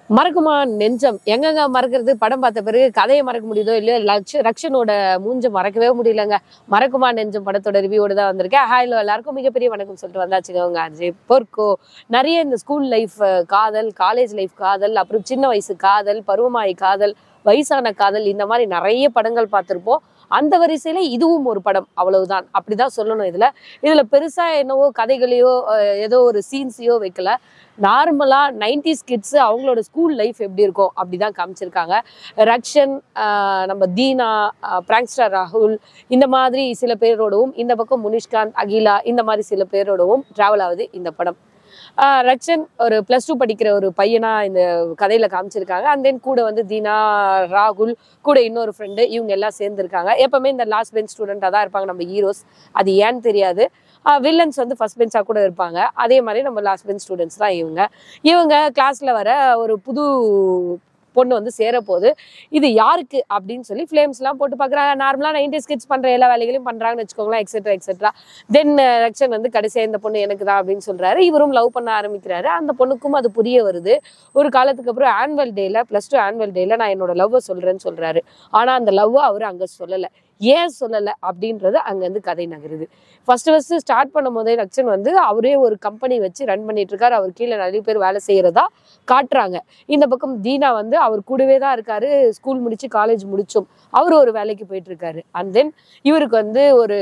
மறக்குமா நெஞ்சம் எங்கெங்க மறக்கிறது படம் பார்த்த பிறகு கதையை மறக்க முடியுதோ இல்லையோ லட்ச ரக்ஷனோட மூஞ்ச மறக்கவே முடியலங்க மறக்குமா நெஞ்சம் படத்தோட ரிவ்யூவோட தான் வந்திருக்கேன் ஹாய்லோ எல்லாருக்கும் மிகப்பெரிய வணக்கம் சொல்லிட்டு வந்தாச்சுங்க உங்க அஜய் பொற்கோ நிறைய இந்த ஸ்கூல் லைஃப் காதல் காலேஜ் லைஃப் காதல் அப்புறம் சின்ன வயசு காதல் பருவமாய் காதல் வயசான காதல் இந்த மாதிரி நிறைய படங்கள் பார்த்திருப்போம் அந்த வரிசையில இதுவும் ஒரு படம் அவ்வளவுதான் அப்படிதான் சொல்லணும் இதுல இதுல பெருசா என்னவோ கதைகளையோ அஹ், ஏதோ ஒரு சீன்ஸையோ வைக்கல நார்மலா நைன்டிஸ் கிட்ஸ் அவங்களோட ஸ்கூல் லைஃப் எப்படி இருக்கும் அப்படிதான் காமிச்சிருக்காங்க ரக்ஷன் ஆஹ், நம்ம தீனா பிராங்ஸ்டர் ராகுல் இந்த மாதிரி சில பேரோடவும் இந்த பக்கம் முனிஷ்காந்த் அகிலா இந்த மாதிரி சில பேரோடவும் டிராவல் ஆகுது இந்த படம் ஆஹ், ரக்ஷன் ஒரு ப்ளஸ் டூ படிக்கிற ஒரு பையனா இந்த கதையில காமிச்சிருக்காங்க அண்ட் தென் கூட வந்து தீனா ராகுல் கூட இன்னொரு ஃப்ரெண்டு இவங்க எல்லாம் சேர்ந்துருக்காங்க எப்பவுமே இந்த லாஸ்ட் பெஞ்ச் ஸ்டூடெண்டாக தான் இருப்பாங்க நம்ம ஹீரோஸ் அது ஏன்னு தெரியாது வில்லன்ஸ் வந்து ஃபர்ஸ்ட் பெஞ்சாக கூட இருப்பாங்க அதே மாதிரி நம்ம லாஸ்ட் பெஞ்ச் ஸ்டூடெண்ட்ஸ் தான் இவங்க இவங்க கிளாஸ்ல வர ஒரு புது பொண்ணு வந்து சேர போகுது இது யாருக்கு அப்படின்னு சொல்லி ஃப்ளேம்ஸ்லாம் போட்டு பார்க்குறாங்க நார்மலாக நைன்டிஸ் கிட்ஸ் பண்ணுற எல்லா வேலைகளையும் பண்ணுறாங்கன்னு வச்சுக்கோங்களேன் எக்ஸெட்ரா எக்ஸெட்ரா தென் ரக்ஷன் வந்து கடைசியாக இந்த பொண்ணு எனக்கு தான் அப்படின்னு சொல்கிறாரு இவரும் லவ் பண்ண ஆரம்பிக்கிறாரு அந்த பொண்ணுக்கும் அது புரிய வருது ஒரு காலத்துக்கு அப்புறம் ஆனுவல் டேல ப்ளஸ் டூ ஆனுவல் டேல நான் என்னோட லவ்வை சொல்கிறேன்னு சொல்கிறாரு ஆனால் அந்த லவ்வை அவர் அங்கே சொல்லலை ஏன் சொல்லலை அப்படின்றது அங்கேருந்து கதை நகருது ஃபர்ஸ்ட் ஃபர்ஸ்ட் ஸ்டார்ட் பண்ணும் போதே ரக்ஷன் வந்து அவரே ஒரு கம்பெனி வச்சு ரன் பண்ணிட்டு இருக்காரு அவர் கீழே நிறைய பேர் வேலை செய்யறதா காட்டுறாங்க இந்த பக்கம் தீனா வந்து அவர் கூடவே தான் இருக்காரு ஸ்கூல் முடிச்சு காலேஜ் முடிச்சும் அவர் ஒரு வேலைக்கு போயிட்டு இருக்காரு அண்ட் தென் இவருக்கு வந்து ஒரு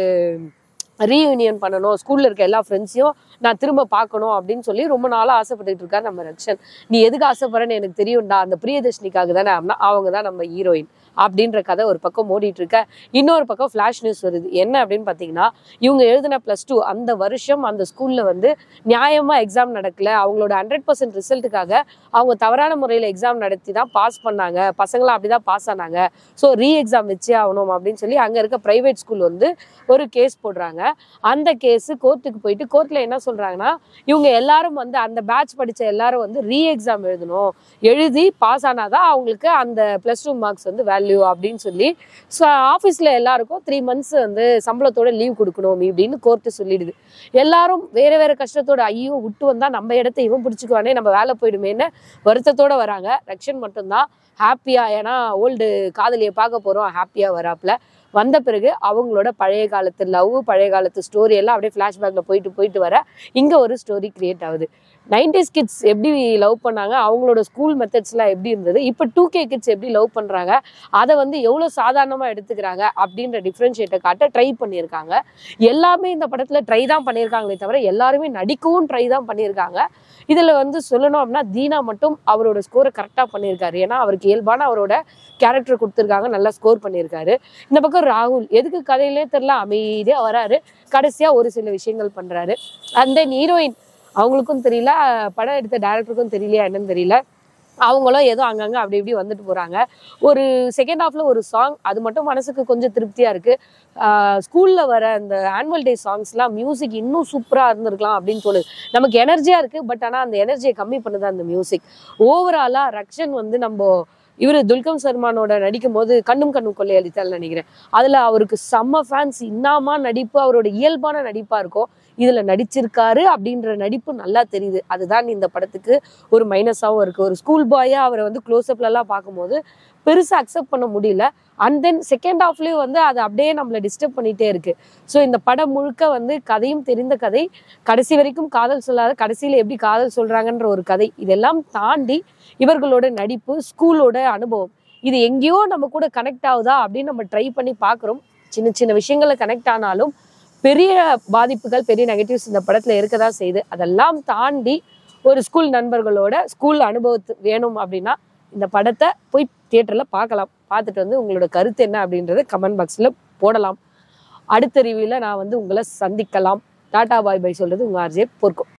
ரீயூனியன் பண்ணணும் ஸ்கூல்ல இருக்க எல்லா ஃப்ரெண்ட்ஸையும் நான் திரும்ப பார்க்கணும் அப்படின்னு சொல்லி ரொம்ப நாளா ஆசைப்பட்டுட்டு இருக்காரு நம்ம ரக்ஷன் நீ எதுக்கு ஆசைப்படுறேன்னு எனக்கு தெரியும்டா அந்த பிரியதர்ஷினிக்காக தானே அப்படின்னா அவங்க தான் நம்ம ஹீரோயின் அப்படின்ற கதை ஒரு பக்கம் ஓடிட்டு இருக்க இன்னொரு பக்கம் ஃப்ளாஷ் நியூஸ் வருது என்ன அப்படின்னு பார்த்தீங்கன்னா இவங்க எழுதின ப்ளஸ் டூ அந்த வருஷம் அந்த ஸ்கூல்ல வந்து நியாயமா எக்ஸாம் நடக்கல அவங்களோட ஹண்ட்ரட் பர்சன்ட் ரிசல்ட்டுக்காக அவங்க தவறான முறையில் எக்ஸாம் நடத்தி தான் பாஸ் பண்ணாங்க பசங்களாம் அப்படிதான் பாஸ் ஆனாங்க ஸோ ரீ எக்ஸாம் வச்சே ஆகணும் அப்படின்னு சொல்லி அங்கே இருக்க ப்ரைவேட் ஸ்கூல் வந்து ஒரு கேஸ் போடுறாங்க அந்த கேஸ் கோர்ட்டுக்கு போயிட்டு கோர்ட்டில் என்ன சொல்றாங்கன்னா இவங்க எல்லாரும் வந்து அந்த பேட்ச் படிச்ச எல்லாரும் வந்து ரீ எக்ஸாம் எழுதணும் எழுதி பாஸ் ஆனாதான் அவங்களுக்கு அந்த ப்ளஸ் டூ மார்க்ஸ் வந்து வேல்யூ அப்படின்னு சொல்லி ஸோ ஆஃபீஸில் எல்லாருக்கும் த்ரீ மந்த்ஸ் வந்து சம்பளத்தோட லீவ் கொடுக்கணும் இப்படின்னு கோர்ட்டு சொல்லிடுது எல்லாரும் வேற வேற கஷ்டத்தோட ஐயோ விட்டு வந்தா நம்ம இடத்த இவன் பிடிச்சிக்குவானே நம்ம வேலை போயிடுமேன்னு வருத்தத்தோட வராங்க ரக்ஷன் மட்டும்தான் ஹாப்பியா ஏன்னா ஓல்டு காதலியை பார்க்க போறோம் ஹாப்பியா வராப்ல வந்த பிறகு அவங்களோட பழைய காலத்து லவ் பழைய காலத்து ஸ்டோரி எல்லாம் அப்படியே ஃப்ளாஷ்பேக்கில் போயிட்டு போயிட்டு வர இங்கே ஒரு ஸ்டோரி கிரியேட் ஆகுது நைன்டிஸ் கிட்ஸ் எப்படி லவ் பண்ணாங்க அவங்களோட ஸ்கூல் மெத்தட்ஸ்லாம் எப்படி இருந்தது இப்போ டூ கே கிட்ஸ் எப்படி லவ் பண்ணுறாங்க அதை வந்து எவ்வளோ சாதாரணமாக எடுத்துக்கிறாங்க அப்படின்ற டிஃப்ரென்ஷியேட்டை காட்ட ட்ரை பண்ணியிருக்காங்க எல்லாமே இந்த படத்தில் ட்ரை தான் பண்ணியிருக்காங்களே தவிர எல்லாருமே நடிக்கவும் ட்ரை தான் பண்ணியிருக்காங்க இதில் வந்து சொல்லணும் அப்படின்னா தீனா மட்டும் அவரோட ஸ்கோரை கரெக்டாக பண்ணியிருக்காரு ஏன்னா அவருக்கு இயல்பான அவரோட கேரக்டர் கொடுத்துருக்காங்க நல்லா ஸ்கோர் பண்ணியிருக்காரு இந்த பக்கம் ராகுல் எதுக்கு கதையிலே தெரில அமைதியாக வராரு கடைசியாக ஒரு சில விஷயங்கள் பண்ணுறாரு அண்ட் தென் ஹீரோயின் அவங்களுக்கும் தெரியல படம் எடுத்த டேரக்டருக்கும் தெரியலையா என்னன்னு தெரியல அவங்களும் ஏதோ அங்கங்கே அப்படி இப்படி வந்துட்டு போகிறாங்க ஒரு செகண்ட் ஹாஃப்ல ஒரு சாங் அது மட்டும் மனசுக்கு கொஞ்சம் திருப்தியாக இருக்குது ஸ்கூலில் வர அந்த ஆனுவல் டே சாங்ஸ்லாம் மியூசிக் இன்னும் சூப்பராக இருந்திருக்கலாம் அப்படின்னு தோணுது நமக்கு எனர்ஜியாக இருக்குது பட் ஆனால் அந்த எனர்ஜியை கம்மி பண்ணுது அந்த மியூசிக் ஓவராலாக ரக்ஷன் வந்து நம்ம இவர் துல்கம் சர்மானோட நடிக்கும் போது கண்ணும் கண்ணும் கொள்ளையளித்தால் நினைக்கிறேன் அதில் அவருக்கு செம்ம ஃபேன்ஸ் இன்னாமா நடிப்பு அவரோட இயல்பான நடிப்பாக இருக்கும் இதில் நடிச்சிருக்காரு அப்படின்ற நடிப்பு நல்லா தெரியுது அதுதான் இந்த படத்துக்கு ஒரு மைனஸாகவும் இருக்குது ஒரு ஸ்கூல் பாயாக அவரை வந்து க்ளோஸ்அப்லலாம் பார்க்கும்போது பெருசாக அக்செப்ட் பண்ண முடியல அண்ட் தென் செகண்ட் ஹாஃப்லேயும் வந்து அது அப்படியே நம்மளை டிஸ்டர்ப் பண்ணிகிட்டே இருக்கு ஸோ இந்த படம் முழுக்க வந்து கதையும் தெரிந்த கதை கடைசி வரைக்கும் காதல் சொல்லாத கடைசியில் எப்படி காதல் சொல்கிறாங்கன்ற ஒரு கதை இதெல்லாம் தாண்டி இவர்களோட நடிப்பு ஸ்கூலோட அனுபவம் இது எங்கேயோ நம்ம கூட கனெக்ட் ஆகுதா அப்படின்னு நம்ம ட்ரை பண்ணி பார்க்குறோம் சின்ன சின்ன விஷயங்களை கனெக்ட் ஆனாலும் பெரிய பாதிப்புகள் பெரிய நெகட்டிவ்ஸ் இந்த படத்தில் இருக்க தான் செய்யுது அதெல்லாம் தாண்டி ஒரு ஸ்கூல் நண்பர்களோட ஸ்கூல் அனுபவத்து வேணும் அப்படின்னா இந்த படத்தை போய் தியேட்டரில் பார்க்கலாம் பார்த்துட்டு வந்து உங்களோட கருத்து என்ன அப்படின்றத கமெண்ட் பாக்ஸில் போடலாம் அடுத்த ரிவ்யூவில் நான் வந்து உங்களை சந்திக்கலாம் டாடா பாய் பை சொல்கிறது உங்கள் ஆர்ஜே பொற்கும்